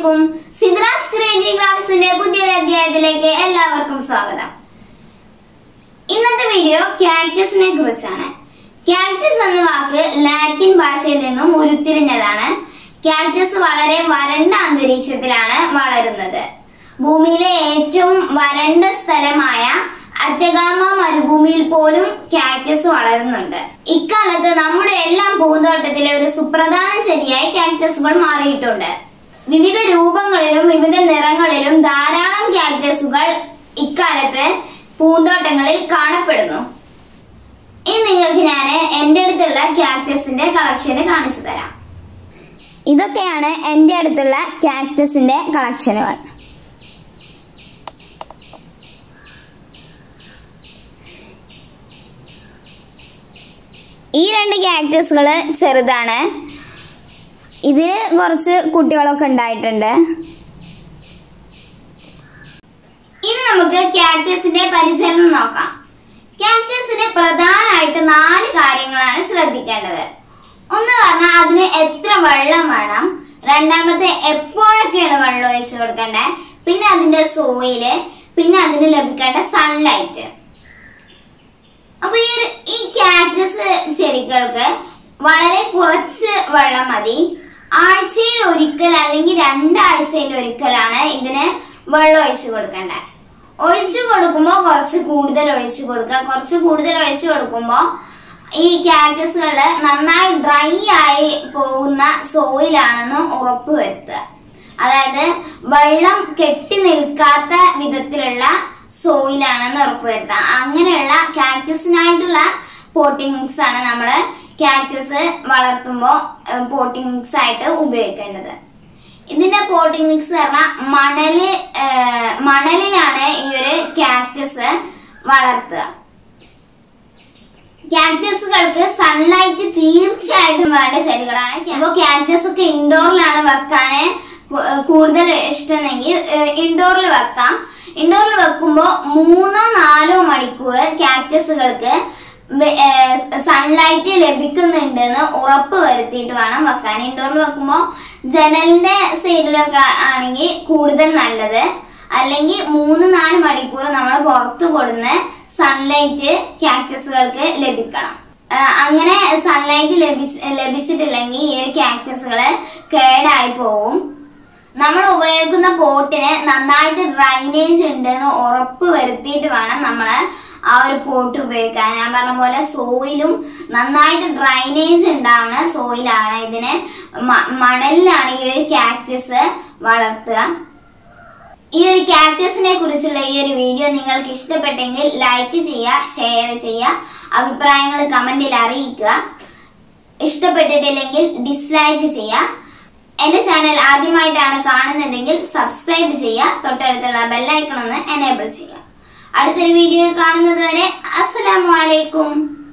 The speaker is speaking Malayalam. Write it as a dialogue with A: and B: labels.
A: അലൈക്കും സിദ്രാസ് ക്രേജി ഗ്രാംസിന്റെ പുതിയൊരു അധ്യായത്തിലേക്ക് എല്ലാവർക്കും സ്വാഗതം ഇന്നത്തെ വീഡിയോ കാക്ടസിനെ കുറിച്ചാണ് കാക്ടസ് എന്ന വാക്ക് ലാറ്റിൻ ഭാഷയിൽ നിന്നും ഉരുത്തിരിഞ്ഞതാണ് കാക്ടസ് വളരെ വരണ്ട അന്തരീക്ഷത്തിലാണ് വളരുന്നത് ഭൂമിയിലെ ഏറ്റവും വരണ്ട സ്ഥലമായ അറ്റഗാമ മരുഭൂമിയിൽ പോലും കാക്ടസ് വളരുന്നുണ്ട് ഇക്കാലത്ത് നമ്മുടെ എല്ലാം പൂന്തോട്ടത്തിലെ ഒരു സുപ്രധാന ചെടിയായി കാക്ടസുകൾ മാറിയിട്ടുണ്ട് വിവിധ രൂപങ്ങളിലും വിവിധ നിറങ്ങളിലും ധാരാളം കാക്ടസുകൾ ഇക്കാലത്ത് പൂന്തോട്ടങ്ങളിൽ കാണപ്പെടുന്നു ഇനി നിങ്ങൾക്ക് ഞാൻ എൻ്റെ അടുത്തുള്ള കാക്ടസിന്റെ കളക്ഷന് കാണിച്ചു തരാം ഇതൊക്കെയാണ് എൻ്റെ അടുത്തുള്ള കാക്ടസിന്റെ കളക്ഷനുകൾ ഈ രണ്ട് കാക്ടസുകൾ ചെറുതാണ് ഇതിന് കുറച്ച് കുട്ടികളൊക്കെ ഉണ്ടായിട്ടുണ്ട് ഇനി നമുക്ക് കാക്ടസിന്റെ പരിചരണം നോക്കാം കാക്ടസിന് പ്രധാനമായിട്ട് നാല് കാര്യങ്ങളാണ് ശ്രദ്ധിക്കേണ്ടത് ഒന്ന് പറഞ്ഞാൽ അതിന് എത്ര വെള്ളം വേണം രണ്ടാമത്തെ എപ്പോഴൊക്കെയാണ് വെള്ളം ഒഴിച്ചു കൊടുക്കേണ്ടത് പിന്നെ അതിന്റെ സോയില് പിന്നെ അതിന് ലഭിക്കേണ്ട സൺലൈറ്റ് അപ്പൊ ഈ ഒരു- ഈ കാക്ടസ് ചെടികൾക്ക് വളരെ കുറച്ച് വെള്ളം മതി ആഴ്ചയിൽ ഒരിക്കൽ അല്ലെങ്കിൽ രണ്ടാഴ്ചയിൽ ഒരിക്കലാണ് ഇതിന് വെള്ളം ഒഴിച്ചു കൊടുക്കേണ്ടത് ഒഴിച്ചു കൊടുക്കുമ്പോൾ കുറച്ച് കൂടുതൽ ഒഴിച്ചു കൊടുക്കുക കുറച്ച് കൂടുതൽ ഒഴിച്ചു കൊടുക്കുമ്പോൾ ഈ കാക്ടസുകള് നന്നായി ഡ്രൈ ആയി പോകുന്ന സോയിലാണെന്ന് ഉറപ്പ് വരുത്തുക അതായത് വെള്ളം കെട്ടി നിൽക്കാത്ത വിധത്തിലുള്ള സോയിലാണെന്ന് ഉറപ്പുവരുത്താം അങ്ങനെയുള്ള കാക്ടസിനായിട്ടുള്ള പോട്ടിംഗ് മിക്സ് ആണ് നമ്മൾ കാക്ടസ് വളർത്തുമ്പോൾ പോട്ടിംഗ് മിക്സ് ആയിട്ട് ഉപയോഗിക്കേണ്ടത് ഇതിന്റെ പോട്ടിംഗ് മിക്സ് പറഞ്ഞാൽ മണല് ഏഹ്, മണലിലാണ് ഈ ഒരു കാക്ടസ് വളർത്തുക കാക്ടസുകൾക്ക് സൺലൈറ്റ് തീർച്ചയായിട്ടും വേണ്ട ചെടികളാണ് അപ്പോൾ കാക്ടസ് ഒക്കെ ഇൻഡോറിലാണ് വെക്കാൻ കൂടുതൽ ഇഷ്ടമെങ്കിൽ ഇൻഡോറിൽ വെക്കാം ഇൻഡോറിൽ വെക്കുമ്പോൾ മൂന്നോ നാലോ മണിക്കൂർ കാക്ടസുകൾക്ക് സൺലൈറ്റ് ലഭിക്കുന്നുണ്ടെന്ന് ഉറപ്പ് വരുത്തിയിട്ട് വേണം വെക്കാൻ ഇൻഡോറിൽ വെക്കുമ്പോൾ ജനലിന്റെ സൈഡിലൊക്കെ ആണെങ്കിൽ കൂടുതൽ നല്ലത് അല്ലെങ്കിൽ മൂന്ന് നാല് മണിക്കൂർ നമ്മൾ പുറത്തു കൊടുന്ന് സൺലൈറ്റ് കാക്ടസുകൾക്ക് ലഭിക്കണം ആ, അങ്ങനെ സൺലൈറ്റ് ലഭിച്ച് ലഭിച്ചിട്ടില്ലെങ്കിൽ ഈ ഒരു കാക്ടസുകള് കേടായി പോവും നമ്മൾ ഉപയോഗിക്കുന്ന പോട്ടിന് നന്നായിട്ട് ഡ്രൈനേജ് ഉണ്ടെന്ന് ഉറപ്പ് വരുത്തിയിട്ട് വേണം നമ്മൾ ആ ഒരു പോട്ട് ഉപയോഗിക്കാൻ ഞാൻ പറഞ്ഞ പോലെ സോയിലും നന്നായിട്ട് ഡ്രൈനേജ് ഉണ്ടാവുന്ന സോയിലാണ് ഇതിന് മ- മണലിലാണ് ഈ ഒരു കാക്ടസ് വളർത്തുക ഈ ഒരു കാക്ടസിനെ കുറിച്ചുള്ള ഈ ഒരു വീഡിയോ നിങ്ങൾക്ക് ഇഷ്ടപ്പെട്ടെങ്കിൽ ലൈക്ക് ചെയ്യുക ഷെയർ ചെയ്യുക അഭിപ്രായങ്ങൾ കമന്റിൽ അറിയിക്കുക ഇഷ്ടപ്പെട്ടിട്ടില്ലെങ്കിൽ ഡിസ്ലൈക്ക് ചെയ്യുക എന്റെ ചാനൽ ആദ്യമായിട്ടാണ് കാണുന്നതെങ്കിൽ സബ്സ്ക്രൈബ് ചെയ്യുക തൊട്ടടുത്തുള്ള ബെല്ലൈക്കൺ ഒന്ന് എനേബിൾ ചെയ്യുക അടുത്തൊരു വീഡിയോയിൽ കാണുന്നത് വരെ അസ്സലാമു അലൈക്കും